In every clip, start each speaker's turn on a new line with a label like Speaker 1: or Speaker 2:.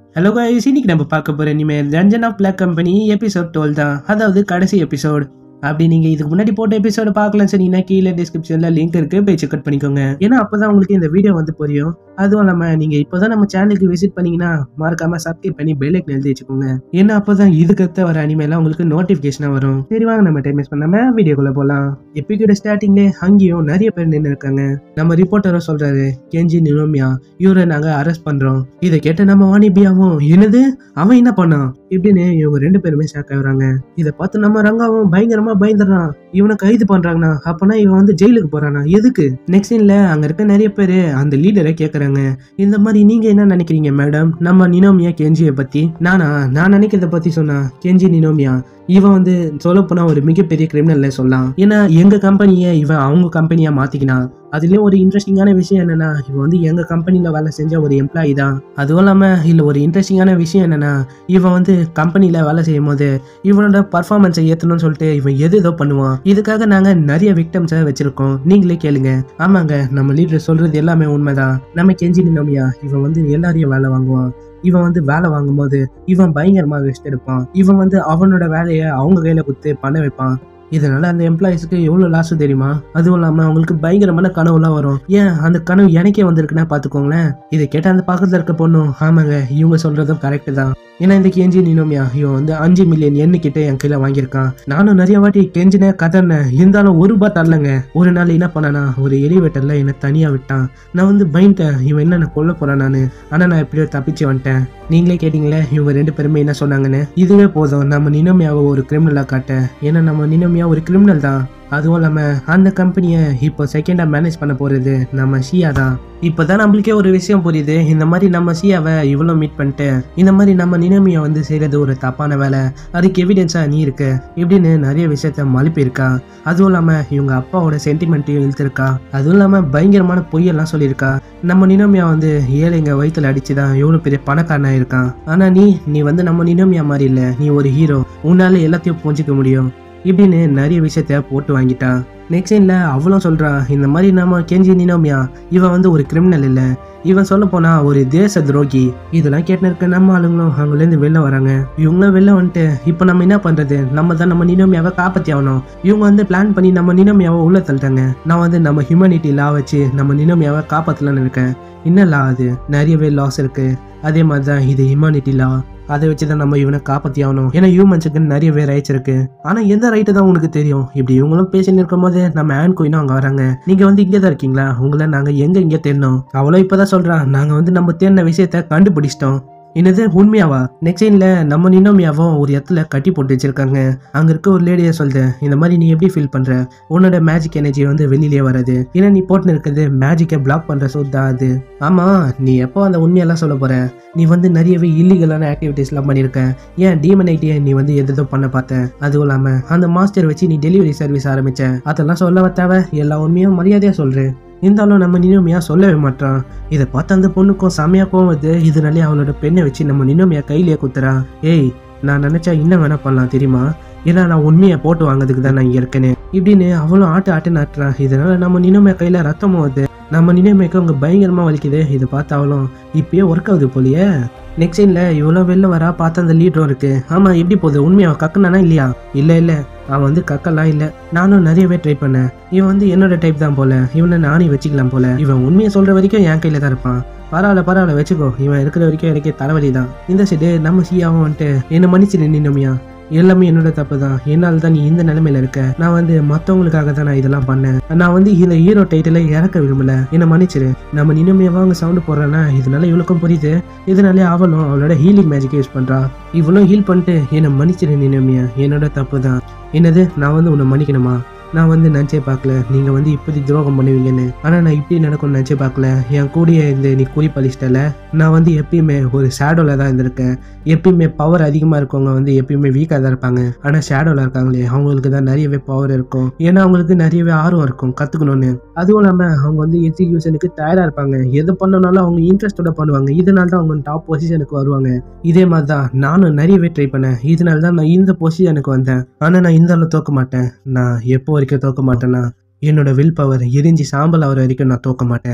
Speaker 1: hello guys இன்னைக்கு நம்ம பார்க்க போற இனிமேல் dungeon of black company episode twelve தான் அதாவது கடைசி எபிசோட் அப்படி நீங்க இதுக்கு முன்னாடி போட்ட எபிசோட பார்க்கலாம் சொன்னீங்கன்னா கீழே டிஸ்கிரிப்ஷன்ல லிங்க் இருக்கு போய் செக் அவுட் பண்ணிக்கோங்க ஏன்னா அப்பதான் உங்களுக்கு இந்த வீடியோ வந்து புரியும் அதுவும் இல்லாம நீங்க இப்போதான் நம்ம சேனலுக்கு விசிட் பண்ணீங்கன்னா மறக்காம சப்ஸ்கிரைப் பண்ணி பெல்லைக்கு எழுதி வச்சுக்கோங்க ஏன்னா அப்பதான் இதுக்கத்த வர அனிமேலாம் உங்களுக்கு நோட்டிபிகேஷனா வரும் சரி வாங்க நம்ம டைம் வேஸ்ட் பண்ணாம வீடியோக்குள்ள போலாம் எப்பிக்கோட ஸ்டார்டிங்ல அங்கேயும் நிறைய பேர் நின்று இருக்காங்க நம்ம ரிப்போர்ட்டரும் சொல்றாரு கெஞ்சி நிரோமியா இவரை நாங்க அரெஸ்ட் பண்றோம் இதை கேட்ட நம்ம வாணிபியாவும் என்னது அவன் என்ன பண்ணான் இப்படின்னு இவங்க ரெண்டு பேருமே ஷாக் ஆகுறாங்க இதை பார்த்து நம்ம ரங்காவும் பயங்கரமா பயந்துடுறான் இவனை கைது பண்றாங்கண்ணா அப்பனா இவன் வந்து ஜெயிலுக்கு போறானா எதுக்கு நெக்ஸ்ட் சீன்ல அங்க இருக்க நிறைய பேரு அந்த லீடரை கேக்குறாங்க இந்த மாதிரி நீங்க என்ன நினைக்கிறீங்க மேடம் நம்ம நினோமியா கெஞ்சியை பத்தி நானா நான் நினைக்கிறத பத்தி சொன்னா கெஞ்சி நினோமியா இவன் வந்து சொல்ல போனா ஒரு மிகப்பெரிய கிரிமினல்ல சொல்லலாம் ஏன்னா எங்க கம்பெனியை இவன் அவங்க கம்பெனியா மாத்திக்கினான் அதுலயும் ஒரு இன்ட்ரெஸ்டிங்கான விஷயம் என்னன்னா இவன் வந்து எங்க கம்பெனில வேலை செஞ்ச ஒரு எம்ப்ளாயி தான் அதுவும் இல்லாம இல்ல ஒரு இன்ட்ரெஸ்டிங்கான விஷயம் என்னன்னா இவன் வந்து கம்பெனில வேலை செய்யும் போது இவனோட பர்ஃபார்மன்ஸை ஏத்தணும்னு சொல்லிட்டு இவன் எது ஏதோ பண்ணுவான் இதுக்காக நாங்க நிறைய விக்டம்ஸை வச்சிருக்கோம் நீங்களே கேளுங்க ஆமாங்க நம்ம லீடர் சொல்றது எல்லாமே உண்மைதான் நம்ம கெஞ்சி நினோமியா இவன் வந்து எல்லாரையும் வேலை வாங்குவான் இவன் வந்து வேலை வாங்கும்போது இவன் பயங்கரமா ரெஸ்ட் எடுப்பான் இவன் வந்து அவனோட வேலையை அவங்க கையில குத்து பண்ண வைப்பான் இதனால அந்த எம்ப்ளாயிஸ்க்கு எவ்வளோ லாஸ் தெரியுமா அதுவும் இல்லாமல் அவங்களுக்கு பயங்கரமான கனவுலாம் வரும் ஏன் அந்த கனவு எனக்கே வந்திருக்குன்னா பார்த்துக்கோங்களேன் இதை கேட்ட அந்த பக்கத்தில் இருக்க பொண்ணும் ஆமாங்க இவங்க சொல்றதும் கரெக்டு தான் ஏன்னா இந்த கெஞ்சி நினோமியா இவன் வந்து அஞ்சு மில்லியன் எண்ணு கிட்ட என் கையில வாங்கியிருக்கான் நானும் நிறைய வாட்டி கெஞ்சின கதறினேன் இருந்தாலும் ஒரு ரூபாய் தரலங்க ஒரு நாள் என்ன பண்ணனா ஒரு எலிவேட்டர்ல என்னை தனியா விட்டான் நான் வந்து பயந்துட்டேன் இவன் என்ன நான் கொல்ல போறான் நானு ஆனா நான் எப்படியோ தப்பிச்சு வந்துட்டேன் நீங்களே கேட்டீங்களே இவங்க ரெண்டு பேருமே என்ன சொன்னாங்கன்னு இதுவே போதும் நம்ம நினோமியாவை ஒரு கிரிமினலா காட்ட ஏன்னா நம்ம நினோமியா ஒரு கிரிமினல் தான் அதுவும் இல்லாமல் அந்த கம்பெனியை இப்போ செகண்டாக மேனேஜ் பண்ண போகிறது நம்ம ஷியா தான் இப்போ தான் நம்மளுக்கே ஒரு விஷயம் புரியுது இந்த மாதிரி நம்ம ஷியாவை இவ்வளோ மீட் பண்ணிட்டு இந்த மாதிரி நம்ம நினமியை வந்து செய்கிறது ஒரு தப்பான வேலை அதுக்கு எவிடென்ஸாக நீ இருக்க இப்படின்னு நிறைய விஷயத்த மழுப்பியிருக்கா அதுவும் இல்லாமல் இவங்க அப்பாவோட சென்டிமெண்ட்டையும் இழுத்துருக்கா அதுவும் இல்லாமல் பயங்கரமான பொய்யெல்லாம் சொல்லியிருக்கா நம்ம நினமியா வந்து ஏழைங்க வயிற்றுல அடிச்சு தான் எவ்வளோ பெரிய பணக்காரனா இருக்கான் ஆனால் நீ நீ வந்து நம்ம நினமியா மாதிரி இல்லை நீ ஒரு ஹீரோ உன்னால எல்லாத்தையும் புரிஞ்சிக்க முடியும் இப்படின்னு நிறைய விஷயத்த போட்டு வாங்கிட்டான் நெக்ஸ்ட் சீன்ல அவளும் சொல்றா இந்த மாதிரி நம்ம கெஞ்சி நினோமியா இவன் வந்து ஒரு கிரிமினல் இல்ல இவன் சொல்ல போனா ஒரு தேச துரோகி இதெல்லாம் கேட்டு இருக்க நம்ம ஆளுங்களும் அவங்கலேருந்து வெளில வராங்க இவங்களும் வெளில வந்துட்டு இப்போ நம்ம என்ன பண்றது நம்ம தான் நம்ம நினோமியாவை காப்பாத்தி ஆகணும் இவங்க வந்து பிளான் பண்ணி நம்ம நினோமியாவை உள்ள தள்ளிட்டாங்க நான் வந்து நம்ம ஹியூமனிட்டி லா வச்சு நம்ம நினோமியாவை காப்பாத்தலாம்னு இருக்கேன் என்ன லா அது நிறையவே லாஸ் இருக்கு அதே மாதிரி தான் இது ஹியூமனிட்டி லா அதை வச்சு தான் நம்ம இவனை காப்பாற்றி ஆகணும் ஏன்னா ஹியூமன்ஸுக்கு நிறையவே ரைட்ஸ் இருக்கு ஆனால் எந்த ரைட்டு தான் உனக்கு தெரியும் இப்படி இவங்களும் பேசின்னு இருக்கும் போது நம்ம ஆன் கோயினும் அங்கே வராங்க நீங்கள் வந்து இங்கே தான் இருக்கீங்களா உங்களை நாங்கள் எங்கே இங்கே தேடணும் அவளும் இப்போ தான் சொல்கிறா நாங்கள் வந்து நம்ம தேடின விஷயத்த கண்டுபிடிச்சிட்டோம் என்னது உண்மையாவா நெக்ஸ்ட் சீன்ல நம்ம நினோமியாவும் ஒரு இடத்துல கட்டி போட்டு வச்சிருக்காங்க அங்க இருக்க ஒரு லேடியை சொல்லுது இந்த மாதிரி நீ எப்படி ஃபீல் பண்ற உன்னோட மேஜிக் எனர்ஜி வந்து வெளியிலே வராது ஏன்னா நீ போட்டுன்னு இருக்கிறது மேஜிக்கை பிளாக் பண்ற சோட் தான் அது ஆமா நீ எப்போ அந்த உண்மையெல்லாம் சொல்ல போற நீ வந்து நிறையவே இல்லீகலான ஆக்டிவிட்டீஸ்லாம் பண்ணியிருக்க ஏன் டீமன் ஐட்டியை நீ வந்து எதோ பண்ண பார்த்த அதுவும் இல்லாம அந்த மாஸ்டர் வச்சு நீ டெலிவரி சர்வீஸ் ஆரம்பிச்ச அதெல்லாம் சொல்ல தேவை எல்லா உண்மையும் மரியாதையா சொல்றேன் இருந்தாலும் நம்ம நினோமியா சொல்லவே மாட்டான் இதை பார்த்து அந்த பொண்ணுக்கும் செமையா கோவம் வருது இதனாலே அவளோட பெண்ணை வச்சு நம்ம நினோமியா கையிலேயே குத்துறா ஏய் நான் நினைச்சா இன்னும் வேணா பண்ணலாம் தெரியுமா ஏன்னா நான் உண்மையை போட்டு வாங்குறதுக்கு தான் நான் இங்கே இருக்கேன்னு இப்படின்னு அவளும் ஆட்டு ஆட்டு நாட்டுறான் இதனால நம்ம நினோமியா கையில ரத்தமும் வருது நம்ம நினைமைக்கு அவங்க பயங்கரமா வலிக்குது இதை பார்த்து அவளும் இப்பயே ஒர்க் ஆகுது போலியே நெக்ஸ்ட் சீன்ல இவ்வளோ வெளில வரா பார்த்து அந்த லீடரும் இருக்கு ஆமா எப்படி போகுது உண்மையா கக்குனானா இல்லையா இல்ல இல்ல அவன் வந்து கக்கலாம் இல்ல நானும் நிறையவே ட்ரை பண்ணேன் இவன் வந்து என்னோட டைப் தான் போல இவனை நானே வச்சுக்கலாம் போல இவன் உண்மையை சொல்ற வரைக்கும் என் கையில தான் இருப்பான் பரவாயில்ல பரவாயில்ல வச்சுக்கோ இவன் இருக்கிற வரைக்கும் எனக்கு தலைவலி தான் இந்த சைடு நம்ம சியாவும் வந்துட்டு என்ன மன்னிச்சு நின்னுமியா எல்லாமே என்னோட தப்பு தான் என்னால் தான் நீ இந்த நிலைமையில இருக்க நான் வந்து மற்றவங்களுக்காக தான் நான் இதெல்லாம் பண்ணேன் நான் வந்து இந்த ஹீரோ டைட்டில இறக்க விரும்பல என்ன மன்னிச்சிரு நம்ம நினைமையாவா அவங்க சவுண்டு போடுறேன்னா இதனால இவளுக்கும் புரியுது இதனாலே அவளும் அவளோட ஹீலிங் மேஜிக் யூஸ் பண்றா இவளும் ஹீல் பண்ணிட்டு என்னை மன்னிச்சிரு நினைமையா என்னோட தப்பு தான் என்னது நான் வந்து உன்னை மன்னிக்கணுமா நான் வந்து நினச்சே பார்க்கல நீங்கள் வந்து இப்படி துரோகம் பண்ணுவீங்கன்னு ஆனால் நான் இப்படி நடக்கும்னு நினச்சே பார்க்கல என் கூடயே இருந்து நீ குறி பழிச்சிட்டல நான் வந்து எப்பயுமே ஒரு ஷேடோவில் தான் இருந்திருக்கேன் எப்பயுமே பவர் அதிகமாக இருக்கவங்க வந்து எப்பயுமே வீக்காக தான் இருப்பாங்க ஆனால் ஷேடோவில் இருக்காங்களே அவங்களுக்கு தான் நிறையவே பவர் இருக்கும் ஏன்னா அவங்களுக்கு நிறையவே ஆர்வம் இருக்கும் கற்றுக்கணும்னு அதுவும் இல்லாமல் அவங்க வந்து எக்ஸிக்யூஷனுக்கு தயாராக இருப்பாங்க எது பண்ணனாலும் அவங்க இன்ட்ரெஸ்டோட பண்ணுவாங்க இதனால தான் அவங்க டாப் பொசிஷனுக்கு வருவாங்க இதே மாதிரி தான் நானும் நிறையவே ட்ரை பண்ணேன் இதனால தான் நான் இந்த பொசிஷனுக்கு வந்தேன் ஆனால் நான் இந்த அளவு தோக்க மாட்டேன் நான் எப்போ வரைக்கும் தோக்க மாட்டேன்னா என்னோட வில் பவர் எரிஞ்சு சாம்பல் ஆகிற வரைக்கும் நான் தோக்க மாட்டேன்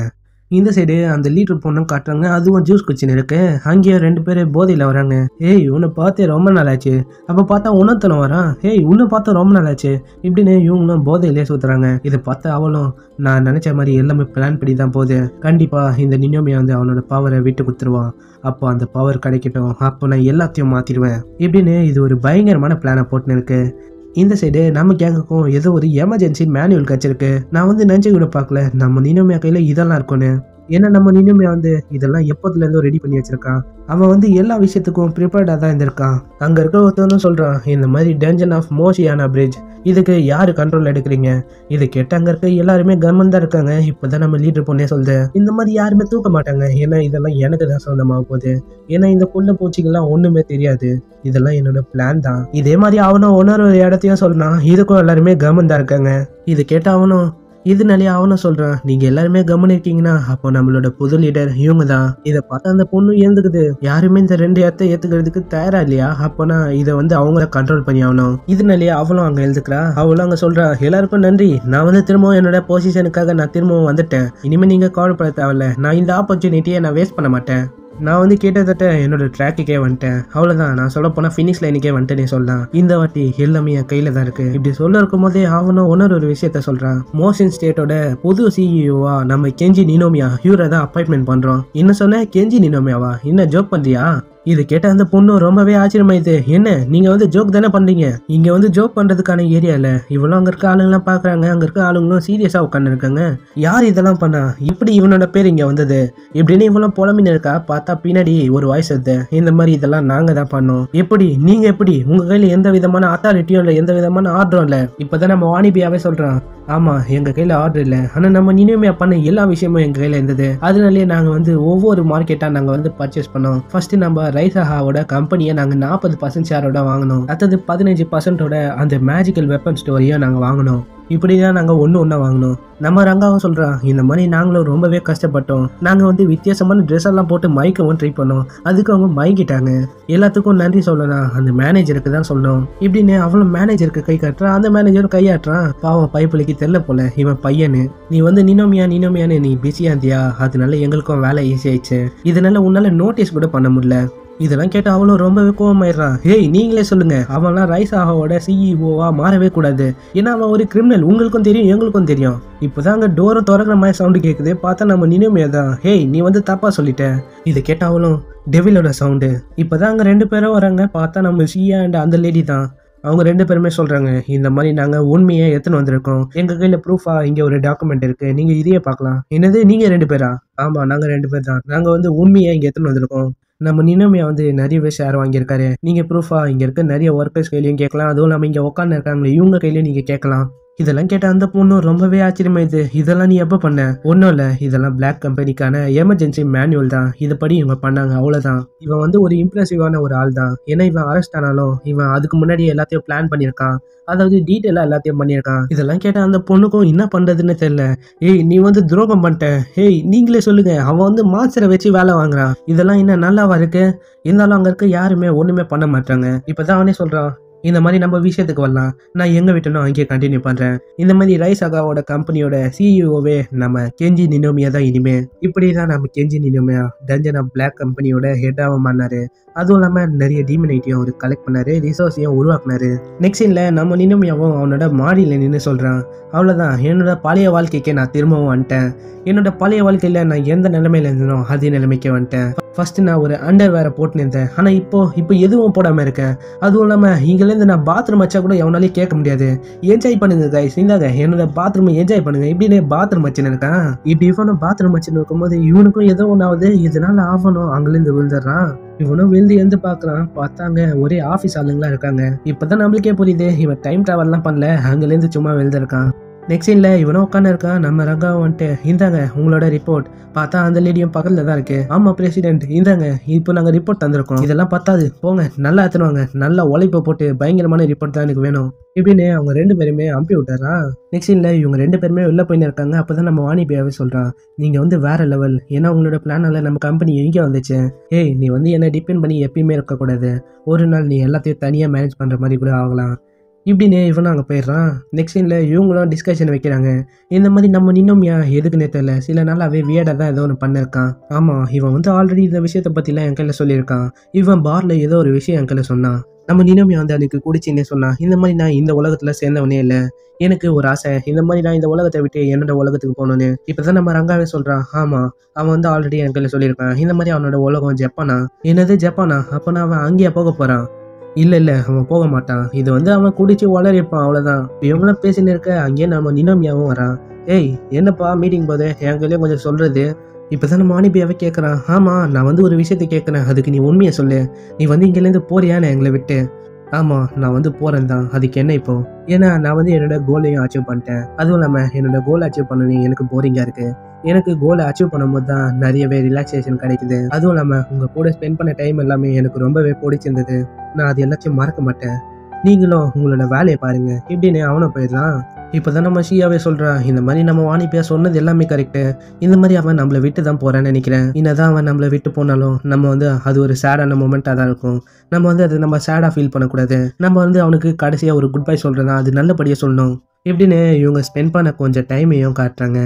Speaker 1: இந்த சைடு அந்த லீட்டர் பொண்ணும் காட்டுறாங்க அதுவும் ஜூஸ் குச்சின்னு இருக்கு அங்கேயும் ரெண்டு பேர் போதையில் வராங்க ஏய் உன்னை பார்த்து ரொம்ப நாள் ஆச்சு அப்போ பார்த்தா உணர்த்தனம் வரான் ஏய் உன்னை பார்த்தா ரொம்ப நாள் ஆச்சு இப்படின்னு இவங்களும் போதையிலே சுத்துறாங்க இதை பார்த்து அவளும் நான் நினைச்ச மாதிரி எல்லாமே பிளான் படி தான் போகுது கண்டிப்பா இந்த நினோமியா வந்து அவனோட பவரை விட்டு கொடுத்துருவான் அப்போ அந்த பவர் கிடைக்கட்டும் அப்போ நான் எல்லாத்தையும் மாத்திடுவேன் இப்படின்னு இது ஒரு பயங்கரமான பிளானை போட்டுன்னு இருக்கு இந்த சைடு நம்ம கேங்குக்கும் ஏதோ ஒரு எமர்ஜென்சி மேனுவல் கிடச்சிருக்கு நான் வந்து நினச்சி கூட பார்க்கல நம்ம நினோமியா கையில் இதெல்லாம் இருக்கும்னு ஏன்னா நம்ம நினோமியா வந்து இதெல்லாம் எப்போதுலேருந்தோ ரெடி பண்ணி வச்சிருக்கான் அவன் வந்து எல்லா விஷயத்துக்கும் ப்ரிப்பேர்டாக தான் இருந்திருக்கான் அங்கே இருக்க ஒருத்தவனும் சொல்கிறான் இந்த மாதிரி டேஞ்சன் ஆஃப் மோஷியானா பிரிட்ஜ் இதுக்கு யார் கண்ட்ரோல் எடுக்கிறீங்க இது கேட்ட அங்கே இருக்க எல்லாருமே கவர்மெண்ட் தான் இருக்காங்க இப்போ தான் நம்ம லீடர் பொண்ணே சொல்லுது இந்த மாதிரி யாருமே தூக்க மாட்டாங்க ஏன்னா இதெல்லாம் எனக்கு தான் சொந்தமாக போகுது ஏன்னா இந்த புள்ள பூச்சிக்கெல்லாம் ஒன்றுமே தெரியாது இதெல்லாம் என்னோட பிளான் தான் இதே மாதிரி அவனும் ஒன்னொரு இடத்தையும் சொல்றான் இதுக்கும் எல்லாருமே கவர்மெண்ட் தான் இருக்காங்க இது கேட்ட அவனும் இதனாலே அவனும் சொல்றான் நீங்க எல்லாருமே கவனிக்கீங்கன்னா அப்போ நம்மளோட புது லீடர் இவங்க தான் இதை பார்த்தா அந்த பொண்ணு ஏந்துக்குது யாருமே இந்த ரெண்டு இடத்த ஏத்துக்கிறதுக்கு தயாரா இல்லையா அப்போனா இதை வந்து அவங்கள கண்ட்ரோல் பண்ணி ஆகணும் இதனாலே அவளும் அங்க எழுதுக்கிறா அவளும் அங்க சொல்றா எல்லாருக்கும் நன்றி நான் வந்து திரும்பவும் என்னோட பொசிஷனுக்காக நான் திரும்பவும் வந்துட்டேன் இனிமே நீங்க கவலைப்பட தேவையில்ல நான் இந்த ஆப்பர்ச்சுனிட்டியை நான் வேஸ்ட் பண்ண மாட்டேன் நான் வந்து கிட்டத்தட்ட என்னோட ட்ராக்குக்கே வந்துட்டேன் அவ்வளோதான் நான் சொல்ல போனால் ஃபினிஷ் லைனுக்கே வந்துட்டேனே சொல்லலாம் இந்த வாட்டி எல்லாமே என் கையில் தான் இருக்கு இப்படி சொல்ல இருக்கும் போதே அவனும் ஒன்னொரு ஒரு விஷயத்த சொல்கிறான் மோஷன் ஸ்டேட்டோட புது சிஇஓவா நம்ம கெஞ்சி நினோமியா ஹியூரை தான் அப்பாயின்மெண்ட் பண்ணுறோம் என்ன சொன்ன கெஞ்சி நினோமியாவா என்ன ஜோக் பண்ணுறியா இது கேட்ட அந்த பொண்ணு ரொம்பவே ஆச்சரியமாயிது என்ன நீங்க வந்து ஜோக் தானே பண்றீங்க இங்க வந்து ஜோக் பண்றதுக்கான ஏரியா இல்ல இவ்வளவு அங்க இருக்க ஆளுங்கெல்லாம் பாக்குறாங்க அங்க இருக்க ஆளுங்களும் சீரியஸா உட்காந்து இருக்காங்க யார் இதெல்லாம் பண்ணா இப்படி இவனோட பேர் இங்க வந்தது இப்படின்னு இவ்வளவு புலமின்னு இருக்கா பார்த்தா பின்னாடி ஒரு வாய்ஸ் வருது இந்த மாதிரி இதெல்லாம் நாங்க தான் பண்ணோம் எப்படி நீங்க எப்படி உங்க கையில எந்த விதமான அத்தாரிட்டியும் இல்ல எந்த விதமான ஆர்டரும் இல்ல இப்பதான் நம்ம வாணிபியாவே சொல்றான் ஆமா எங்க கையில ஆர்டர் இல்ல ஆனா நம்ம இனிமே பண்ண எல்லா விஷயமும் எங்க கையில இருந்தது அதனாலேயே நாங்க வந்து ஒவ்வொரு மார்க்கெட்டா நாங்க வந்து பர்ச்சேஸ் பண்ணோம் ஃபர்ஸ்ட் நம்ம ரைசாஹாவோட கம்பெனியை நாங்க நாற்பது பர்சன்ட் ஷேரோட வாங்கினோம் அடுத்தது பதினஞ்சு பர்சன்டோட அந்த மேஜிக்கல் வெப்பன் ஸ்டோரியை நாங்க வாங்கினோம் இப்படி தான் நாங்கள் ஒன்று ஒன்றா வாங்கினோம் நம்ம ரங்காவும் சொல்கிறான் இந்த மாதிரி நாங்களும் ரொம்பவே கஷ்டப்பட்டோம் நாங்கள் வந்து வித்தியாசமான ட்ரெஸ் எல்லாம் போட்டு மயக்கவும் ட்ரை பண்ணோம் அதுக்கு அவங்க மயக்கிட்டாங்க எல்லாத்துக்கும் நன்றி சொல்லலாம் அந்த மேனேஜருக்கு தான் சொல்லணும் இப்படின்னு அவளும் மேனேஜருக்கு கை காட்டுறான் அந்த மேனேஜரும் கையாட்டுறான் பாவம் பைப்பிளிக்கு தெரியல போல இவன் பையனு நீ வந்து நினோமியா நினோமியான்னு நீ பிஸியா இருந்தியா அதனால எங்களுக்கும் வேலை ஈஸி ஆயிடுச்சு இதனால உன்னால நோட்டீஸ் கூட பண்ண முடியல இதெல்லாம் கேட்டு அவளும் ரொம்பவே கோவமாயிடுறான் ஏய் நீங்களே சொல்லுங்க அவன்லாம் ரைஸ் ஆகாவோட சிஇஓவா மாறவே கூடாது ஏன்னா அவன் ஒரு கிரிமினல் உங்களுக்கும் தெரியும் எங்களுக்கும் தெரியும் இப்போதான் அங்கே டோரும் திறக்கிற மாதிரி சவுண்டு கேட்குது பார்த்தா நம்ம நினைமையா தான் ஹேய் நீ வந்து தப்பா சொல்லிட்ட இதை கேட்ட அவளும் டெவிலோட சவுண்டு இப்போதான் அங்கே ரெண்டு பேரும் வராங்க பார்த்தா நம்ம சியா அண்ட் அந்த லேடி தான் அவங்க ரெண்டு பேருமே சொல்றாங்க இந்த மாதிரி நாங்க உண்மையை எத்தனை வந்திருக்கோம் எங்க கையில ப்ரூஃபா இங்க ஒரு டாக்குமெண்ட் இருக்கு நீங்க இதையே பார்க்கலாம் என்னது நீங்க ரெண்டு பேரா ஆமா நாங்க ரெண்டு பேர் தான் நாங்க வந்து உண்மையை இங்க எத்தனை வந்திருக்கோம் நம்ம நினமியா வந்து நிறையவே ஷேர் வாங்கியிருக்காரு நீங்க ப்ரூஃபா இங்க இருக்க நிறைய ஒர்க்கர்ஸ் கையிலயும் கேட்கலாம் அதுவும் இல்லாம இங்க உட்காந்து இருக்காங்களே இவங்க கையிலயும் நீங்க கேட்கலாம் இதெல்லாம் கேட்ட அந்த பொண்ணும் ரொம்பவே ஆச்சரியமாயுது இதெல்லாம் நீ எப்போ பண்ண ஒன்றும் இல்லை இதெல்லாம் பிளாக் கம்பெனிக்கான எமர்ஜென்சி மேனுவல் தான் இதுபடி இவங்க பண்ணாங்க அவ்வளோதான் இவன் வந்து ஒரு இம்ப்ரெசிவான ஒரு ஆள் தான் ஏன்னா இவன் அரெஸ்ட் ஆனாலும் இவன் அதுக்கு முன்னாடி எல்லாத்தையும் பிளான் பண்ணியிருக்கான் அதாவது டீட்டெயிலாக எல்லாத்தையும் பண்ணியிருக்கான் இதெல்லாம் கேட்ட அந்த பொண்ணுக்கும் என்ன பண்ணுறதுன்னு தெரியல ஏய் நீ வந்து துரோகம் பண்ணிட்ட ஏய் நீங்களே சொல்லுங்க அவன் வந்து மாஸ்டரை வச்சு வேலை வாங்குறான் இதெல்லாம் என்ன நல்லாவா இருக்கு இருந்தாலும் அங்கே இருக்க யாருமே ஒன்றுமே பண்ண மாட்டாங்க இப்போதான் அவனே சொல்கிறான் இந்த மாதிரி நம்ம விஷயத்துக்கு வரலாம் நான் எங்க விட்டனோ அங்கேயே கண்டினியூ பண்றேன் இந்த மாதிரி ரைஸ் அகாவோட கம்பெனியோட சிஇஓவே நம்ம கெஞ்சி நினோமியா தான் இனிமே இப்படி தான் நம்ம கெஞ்சி நினோமியா டஞ்சன் ஆஃப் பிளாக் கம்பெனியோட ஹெட்டாக மாறினாரு அதுவும் இல்லாமல் நிறைய டீமினைட்டையும் அவர் கலெக்ட் பண்ணாரு ரிசோர்ஸையும் உருவாக்குனாரு நெக்ஸ்ட் சீனில் நம்ம நினோமியாவும் அவனோட மாடியில் நின்று சொல்கிறான் அவ்வளோதான் என்னோட பழைய வாழ்க்கைக்கே நான் திரும்பவும் வந்துட்டேன் என்னோட பழைய வாழ்க்கையில் நான் எந்த நிலைமையில இருந்தனோ அதே நிலைமைக்கு வந்துட்டேன் ஃபர்ஸ்ட் நான் ஒரு அண்டர் வேற போட்டு இருந்தேன் ஆனால் இப்போ இப்போ எதுவும் போடாமல் இருக்கேன் அதுவும் இல்லாமல் இங்கேருந்து நான் பாத்ரூம் வச்சா கூட எவனாலையும் கேட்க முடியாது என்ஜாய் பண்ணுங்க கைஸ் இந்தாங்க என்னோட பாத்ரூம் என்ஜாய் பண்ணுங்க இப்படின்னு பாத்ரூம் வச்சுன்னு இருக்கான் இப்படி இவனும் பாத்ரூம் வச்சுன்னு இருக்கும்போது இவனுக்கும் ஏதோ ஒன்று ஆகுது இதனால ஆகணும் அங்கிருந்து விழுந்துடுறான் இவனும் விழுந்து எழுந்து பார்க்குறான் பார்த்தாங்க ஒரே ஆஃபீஸ் ஆளுங்களா இருக்காங்க இப்போதான் நம்மளுக்கே புரியுது இவன் டைம் ட்ராவல்லாம் பண்ணல அங்கேருந்து சும்மா விழுந்திருக்கான் நெக்ஸ்ட் சீனில் இவனும் உட்காந்து இருக்கான் நம்ம ரங்கா வந்துட்டு இந்தாங்க உங்களோட ரிப்போர்ட் பார்த்தா அந்த லேடியும் பக்கத்தில் தான் இருக்கு ஆமா பிரசிடென்ட் இந்தாங்க இப்போ நாங்கள் ரிப்போர்ட் தந்திருக்கோம் இதெல்லாம் பத்தாது போங்க நல்லா எடுத்துருவாங்க நல்லா உழைப்பை போட்டு பயங்கரமான ரிப்போர்ட் தான் எனக்கு வேணும் இப்படின்னு அவங்க ரெண்டு பேருமே அனுப்பி விட்டாரா நெக்ஸ்ட் இல்லை இவங்க ரெண்டு பேருமே வெளில போயின்னு இருக்காங்க அப்பதான் நம்ம வாணிபியாவே சொல்றான் நீங்க வந்து வேற லெவல் ஏன்னா உங்களோட பிளானால நம்ம கம்பெனி எங்கே வந்துச்சு ஏய் நீ வந்து என்ன டிபெண்ட் பண்ணி எப்பயுமே இருக்கக்கூடாது ஒரு நாள் நீ எல்லாத்தையும் தனியாக மேனேஜ் பண்ற மாதிரி கூட ஆகலாம் இப்படின்னு இவனும் அங்கே போயிடுறான் நெக்ஸ்ட் சீனில் இவங்களும் டிஸ்கஷன் வைக்கிறாங்க இந்த மாதிரி நம்ம நின்னோம்யா எதுக்குன்னே தெரியல சில நாளாவே வியடாக தான் ஏதோ ஒன்று பண்ணிருக்கான் ஆமாம் இவன் வந்து ஆல்ரெடி இந்த விஷயத்தை பற்றிலாம் என் கையில் சொல்லியிருக்கான் இவன் பாரில் ஏதோ ஒரு விஷயம் என் கையில் சொன்னான் நம்ம நினோமியா வந்து அன்னைக்கு குடிச்சின்னே சொன்னான் இந்த மாதிரி நான் இந்த உலகத்தில் சேர்ந்தவனே இல்லை எனக்கு ஒரு ஆசை இந்த மாதிரி நான் இந்த உலகத்தை விட்டு என்னோட உலகத்துக்கு போகணுன்னு இப்போ தான் நம்ம ரங்காவே சொல்கிறான் ஆமாம் அவன் வந்து ஆல்ரெடி என் கையில் சொல்லியிருக்கான் இந்த மாதிரி அவனோட உலகம் ஜப்பானா என்னது ஜப்பானா அப்போ நான் அவன் அங்கேயே போக போகிறான் இல்லை இல்லை அவன் போக மாட்டான் இது வந்து அவன் குடிச்சு வளரிப்பான் அவ்வளோதான் இவங்களாம் பேசின்னு இருக்க அங்கேயே நம்ம நினோமியாவும் வரான் ஏய் என்னப்பா மீட்டிங் போது என் கையிலே கொஞ்சம் சொல்கிறது இப்போ தான் நம்ம மாணிபியாவே கேட்குறான் ஆமாம் நான் வந்து ஒரு விஷயத்தை கேட்குறேன் அதுக்கு நீ உண்மையை சொல்லு நீ வந்து இங்கேருந்து போறியான்னு எங்களை விட்டு ஆமாம் நான் வந்து போகிறேன் தான் அதுக்கு என்ன இப்போ ஏன்னா நான் வந்து என்னோட கோலையும் அச்சீவ் பண்ணிட்டேன் அதுவும் இல்லாமல் என்னோட கோலை அச்சீவ் பண்ணணும் எனக்கு போரிங்காக இருக்குது எனக்கு கோலை அச்சீவ் பண்ணும்போது தான் நிறையவே ரிலாக்ஸேஷன் கிடைக்குது அதுவும் இல்லாமல் உங்கள் கூட ஸ்பெண்ட் பண்ண டைம் எல்லாமே எனக்கு ரொம்பவே பிடிச்சிருந்தது நான் அது எல்லாத்தையும் மறக்க மாட்டேன் நீங்களும் உங்களோட வேலையை பாருங்க இப்படின்னு அவனை போயிடுறான் இப்போ தான் நம்ம ஷியாவே சொல்கிறான் இந்த மாதிரி நம்ம வாணிப்பியா சொன்னது எல்லாமே கரெக்டு இந்த மாதிரி அவன் நம்மளை விட்டு தான் போகிறான்னு நினைக்கிறேன் என்னதான் அவன் நம்மளை விட்டு போனாலும் நம்ம வந்து அது ஒரு சேடான மூமெண்ட்டாக தான் இருக்கும் நம்ம வந்து அதை நம்ம சேடாக ஃபீல் பண்ணக்கூடாது நம்ம வந்து அவனுக்கு கடைசியாக ஒரு குட் பை சொல்கிறதா அது நல்லபடியாக சொல்லணும் இப்படின்னு இவங்க ஸ்பெண்ட் பண்ண கொஞ்சம் டைமையும் காட்டுறாங்க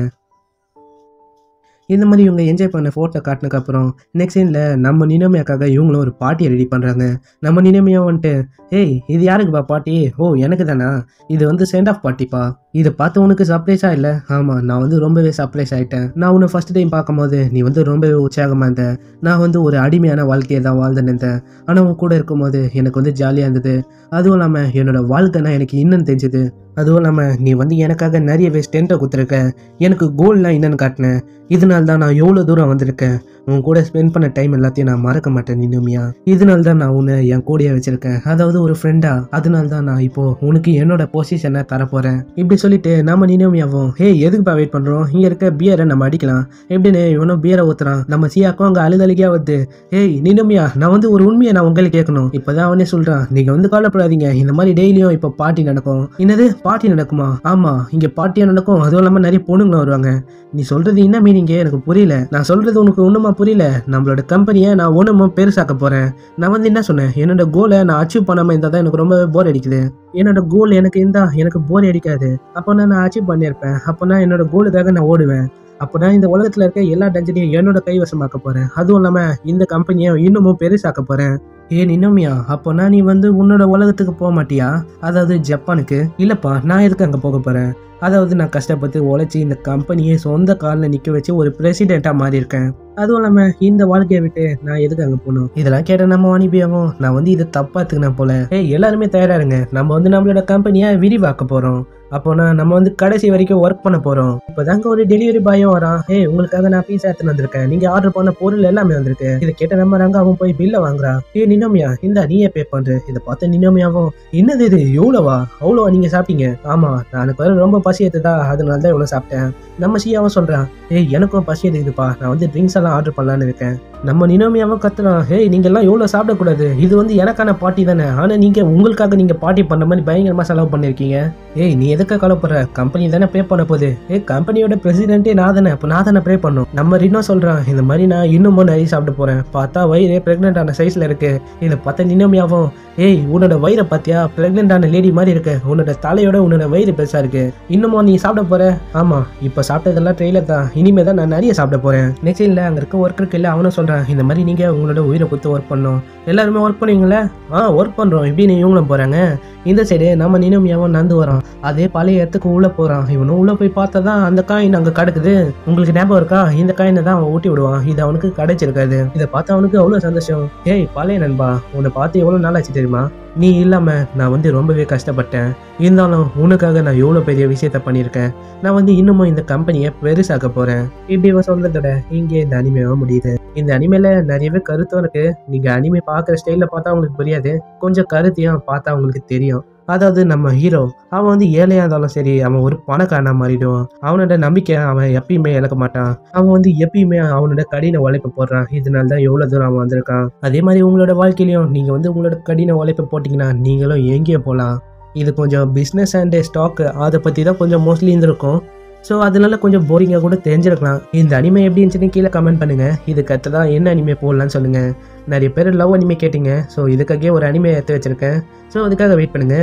Speaker 1: இந்த மாதிரி இவங்க என்ஜாய் பண்ண ஃபோட்டோ காட்டினதுக்கப்புறம் நெக்ஸ்ட் சீனில் நம்ம நினைமையாக்காக இவங்களும் ஒரு பார்ட்டியை ரெடி பண்ணுறாங்க நம்ம நினைமையாக வந்துட்டு ஏய் இது யாருக்குப்பா பார்ட்டி ஓ எனக்கு தானா இது வந்து சென்ட் ஆஃப் பார்ட்டிப்பா இதை பார்த்து உனக்கு சர்ப்ரைஸாக இல்லை ஆமாம் நான் வந்து ரொம்பவே சர்ப்ரைஸ் ஆகிட்டேன் நான் உன்னை ஃபஸ்ட் டைம் பார்க்கும்போது நீ வந்து ரொம்பவே உற்சாகமாக இருந்த நான் வந்து ஒரு அடிமையான வாழ்க்கையை தான் வாழ்ந்துன்னு இருந்தேன் ஆனால் உன் கூட இருக்கும்போது எனக்கு வந்து ஜாலியாக இருந்தது அதுவும் இல்லாமல் என்னோட வாழ்க்கைனா எனக்கு இன்னும் தெரிஞ்சுது அதுவும் இல்லாமல் நீ வந்து எனக்காக நிறையவே ஸ்டென்ட்டை கொடுத்துருக்க எனக்கு கோல்லாம் என்னன்னு காட்டினேன் இதனால தான் நான் எவ்வளோ தூரம் வந்திருக்கேன் உன் கூட ஸ்பெண்ட் பண்ண டைம் எல்லாத்தையும் நான் மறக்க மாட்டேன் நினுமியா இதனால தான் நான் உன்னை என் கூடயே வச்சிருக்கேன் அதாவது ஒரு ஃப்ரெண்டா அதனால தான் நான் இப்போ உனக்கு என்னோட பொசிஷனை தரப்போறேன் இப்படி சொல்லிட்டு நாம நினோமியாவும் ஹே எதுக்குப்பா வெயிட் பண்றோம் இங்க இருக்க பியரை நம்ம அடிக்கலாம் எப்படின்னு இவனும் பியரை ஊத்துறான் நம்ம சியாக்கும் அங்க அழுதழுகியா வருது ஏய் நினோமியா நான் வந்து ஒரு உண்மையை நான் உங்களுக்கு கேட்கணும் இப்பதான் அவனே சொல்றான் நீங்க வந்து கவலைப்படாதீங்க இந்த மாதிரி டெய்லியும் இப்போ பார்ட்டி நடக்கும் என்னது பார்ட்டி நடக்குமா ஆமா இங்க பார்ட்டியா நடக்கும் அதுவும் இல்லாம நிறைய பொண்ணுங்களும் வருவாங்க நீ சொல்றது என்ன மீனிங்க எனக்கு புரியல நான் சொல்றது உனக்கு ஒண்ணுமா புரியல நம்மளோட கம்பெனியை நான் ஒண்ணுமா பெருசாக்க போறேன் நான் வந்து என்ன சொன்னேன் என்னோட கோலை நான் அச்சீவ் பண்ணாம இருந்தா தான் எனக்கு ரொம்ப போர் அடிக்குது என்னோட கோல் எனக்கு இருந்தா எனக்கு போர் அடிக்காது அப்போ நான் அச்சீவ் பண்ணியிருப்பேன் அப்போ நான் என்னோட கோலுக்காக நான் ஓடுவேன் அப்போ நான் இந்த உலகத்துல இருக்க எல்லா டஞ்சனையும் என்னோட கைவசமாக்க போறேன் அதுவும் இல்லாம இந்த கம்பெனியை இன்னமும் பெருசாக்க போறேன் ஏன் இன்னுமியா அப்போனா நீ வந்து உன்னோட உலகத்துக்கு போக மாட்டியா அதாவது ஜப்பானுக்கு இல்லப்பா நான் எதுக்கு அங்கே போக போறேன் அதாவது நான் கஷ்டப்பட்டு உழைச்சி இந்த கம்பெனியை சொந்த காலில் நிற்க வச்சு ஒரு பிரசிடெண்ட்டாக மாறி இருக்கேன் அதுவும் இல்லாமல் இந்த வாழ்க்கையை விட்டு நான் எதுக்கு அங்கே போகணும் இதெல்லாம் கேட்ட நம்ம அனுப்பியாகும் நான் வந்து இதை தப்பா எடுத்துக்கினேன் போல ஏய் எல்லாருமே தயாரா இருங்க நம்ம வந்து நம்மளோட கம்பெனியை விரிவாக்க போகிறோம் அப்போனா நம்ம வந்து கடைசி வரைக்கும் ஒர்க் பண்ண போகிறோம் இப்போதாங்க ஒரு டெலிவரி பாயும் வரான் ஏய் உங்களுக்காக நான் பீஸா எடுத்துன்னு வந்திருக்கேன் நீங்கள் ஆர்டர் பண்ண பொருள் எல்லாமே வந்திருக்கு இதை கேட்ட நம்ம ரங்காவும் போய் பில்லை வாங்குறா ஏ நினோமியா இந்த நீயே பே பண்ற இதை பார்த்து நினோமியாவும் என்னது இது எவ்வளோவா அவ்வளோவா நீங்கள் சாப்பிட்டீங்க ஆமாம் எனக்கு வேற ரொம்ப பசி எடுத்ததா அதனால தான் இவ்வளோ சாப்பிட்டேன் நம்ம சியாவும் சொல்கிறான் ஏய் எனக்கும் பசி எடுக்குதுப்பா நான் வந்து ட்ரிங்க்ஸ் எல்லாம் ஆர்டர் பண்ணலான்னு இருக்கேன் நம்ம நினோமியாவும் கத்துறான் ஹேய் நீங்க எல்லாம் எவ்வளவு சாப்பிடக்கூடாது இது வந்து எனக்கான பார்ட்டி தானே ஆனா நீங்க உங்களுக்காக நீங்க பார்ட்டி பண்ண மாதிரி பயங்கரமா செலவு பண்ணிருக்கீங்க ஏய் நீ எதுக்காக கலப்புற கம்பெனி தானே பே பண்ண போகுது ஏய் கம்பெனியோட பிரசிடென்ட்டே நான் தானே அப்போ நான் தானே பே பண்ணும் நம்ம ரினோ சொல்றான் இந்த மாதிரி நான் இன்னமும் நிறைய சாப்பிட போறேன் பார்த்தா வயிறு பிரெக்னென்ட் ஆன சைஸ்ல இருக்கு இதை பார்த்தா நினோமியாவும் ஏய் உன்னோட வயிறை பார்த்தியா பிரெக்னென்ட் ஆன லேடி மாதிரி இருக்கு உன்னோட தலையோட உன்னோட வயிறு பெருசா இருக்கு இன்னமும் நீ சாப்பிட போற ஆமா இப்போ சாப்பிட்டதெல்லாம் ட்ரெயிலர் தான் இனிமே தான் நான் நிறைய சாப்பிட போறேன் நெக்ஸ்ட் இல்லை அங்க இருக்க ஒர்க்கருக்கு இல்லை அவனும் சொல்றான் இந்த மாதிரி நீங்க உங்களோட உயிரை கொடுத்து ஒர்க் பண்ணணும் எல்லாருமே ஒர்க் பண்ணுவீங்களே ஆ ஒர்க் பண்றோம் இப்படின்னு இவங்களும் போறாங்க இந்த சைடு நம்ம நினமியாவும் நந்து வரான் அதே பழைய இடத்துக்கு உள்ள போறான் இவனும் உள்ள போய் பார்த்தா தான் அந்த காயின் அங்க கிடக்குது உங்களுக்கு ஞாபகம் இருக்கா இந்த காயினை தான் அவன் ஊட்டி விடுவான் இது அவனுக்கு கிடைச்சிருக்காது இதை பார்த்து அவனுக்கு அவ்வளவு சந்தோஷம் ஏய் பழைய நண்பா உன்னை பார்த்து எவ்வளவு நாள் ஆச்சு தெரியுமா நீ இல்லாம நான் வந்து ரொம்பவே கஷ்டப்பட்டேன் இருந்தாலும் உனக்காக நான் எவ்வளோ பெரிய விஷயத்த பண்ணியிருக்கேன் நான் வந்து இன்னமும் இந்த கம்பெனியை பெருசாக்க போறேன் இப்படி இவன் சொல்றதோட இங்கே இந்த அனிமையாக முடியுது இந்த அனிமையில நிறையவே கருத்தும் இருக்கு நீங்க அனிமை பார்க்குற ஸ்டைல பார்த்தா உங்களுக்கு புரியாது கொஞ்சம் கருத்தையும் பார்த்தா உங்களுக்கு தெரியும் அதாவது நம்ம ஹீரோ அவன் வந்து ஏழையா இருந்தாலும் சரி அவன் ஒரு பணக்காரனா மாறிடுவான் அவனோட நம்பிக்கை அவன் எப்பயுமே இழக்க மாட்டான் அவன் வந்து எப்பயுமே அவனோட கடின உழைப்பு போடுறான் இதனால தான் எவ்வளோ தூரம் அவன் வந்திருக்கான் அதே மாதிரி உங்களோட வாழ்க்கையிலையும் நீங்கள் வந்து உங்களோட கடின உழைப்பு போட்டிங்கன்னா நீங்களும் எங்கேயோ போகலாம் இது கொஞ்சம் பிஸ்னஸ் அண்ட் ஸ்டாக் அதை பற்றி தான் கொஞ்சம் மோஸ்ட்லி இருந்திருக்கும் ஸோ அதனால கொஞ்சம் போரிங்காக கூட தெரிஞ்சிருக்கலாம் இந்த அனிமே எப்படி இருந்துச்சுன்னு கீழே கமெண்ட் பண்ணுங்க இதுக்கு அடுத்ததான் என்ன அனிமே போடலாம்னு சொல்லுங்க நிறைய பேர் லவ் அனிமே கேட்டிங்க ஸோ இதுக்காகவே ஒரு அனிமே எடுத்து வச்சிருக்கேன் ஸோ அதுக்காக வெயிட் பண்ணுங்க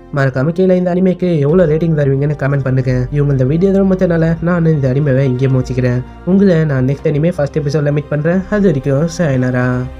Speaker 1: மறக்காம கீழே இந்த அனிமேக்கு எவ்வளோ ரேட்டிங் தருவீங்கன்னு கமெண்ட் பண்ணுங்க இவங்க இந்த வீடியோ ரொம்ப நான் இந்த அனிமேவை இங்கே முடிச்சுக்கிறேன் உங்களை நான் நெக்ஸ்ட் அனிமே ஃபர்ஸ்ட் எபிசோட்ல மீட் பண்றேன் அது வரைக்கும் சாயனரா